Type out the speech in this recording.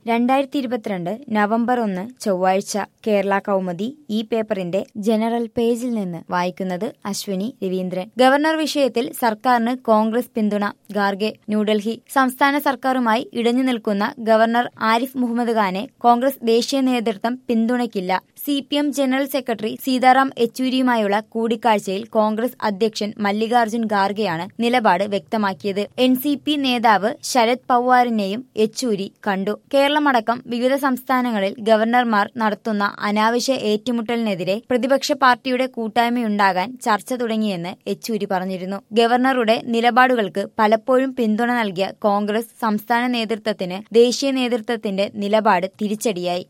രണ്ടായിരത്തി ഇരുപത്തിരണ്ട് നവംബർ ഒന്ന് ചൊവ്വാഴ്ച കേരള കൗമുദി ഈ പേപ്പറിന്റെ ജനറൽ പേജിൽ നിന്ന് വായിക്കുന്നത് അശ്വിനി രവീന്ദ്രൻ ഗവർണർ വിഷയത്തിൽ സർക്കാരിന് കോൺഗ്രസ് പിന്തുണ ഗാർഗെ ന്യൂഡൽഹി സംസ്ഥാന സർക്കാരുമായി ഇടഞ്ഞു നിൽക്കുന്ന ഗവർണർ ആരിഫ് മുഹമ്മദ് ഖാനെ കോൺഗ്രസ് ദേശീയ നേതൃത്വം പിന്തുണയ്ക്കില്ല C P M general secretary Sitaram യെച്ചൂരിയുമായുള്ള കൂടിക്കാഴ്ചയിൽ കോൺഗ്രസ് അധ്യക്ഷൻ മല്ലികാർജ്ജുൻ ഖാർഗെയാണ് നിലപാട് വ്യക്തമാക്കിയത് എൻ സി പി നേതാവ് ശരത് പവാറിനെയും യെച്ചൂരി കണ്ടു കേരളമടക്കം വിവിധ സംസ്ഥാനങ്ങളിൽ ഗവർണർമാർ നടത്തുന്ന അനാവശ്യ ഏറ്റുമുട്ടലിനെതിരെ പ്രതിപക്ഷ പാർട്ടിയുടെ കൂട്ടായ്മയുണ്ടാകാൻ ചർച്ച തുടങ്ങിയെന്ന് യെച്ചൂരി പറഞ്ഞിരുന്നു ഗവർണറുടെ നിലപാടുകൾക്ക് പലപ്പോഴും പിന്തുണ നൽകിയ കോൺഗ്രസ് സംസ്ഥാന നേതൃത്വത്തിന് ദേശീയ നേതൃത്വത്തിന്റെ നിലപാട് തിരിച്ചടിയായി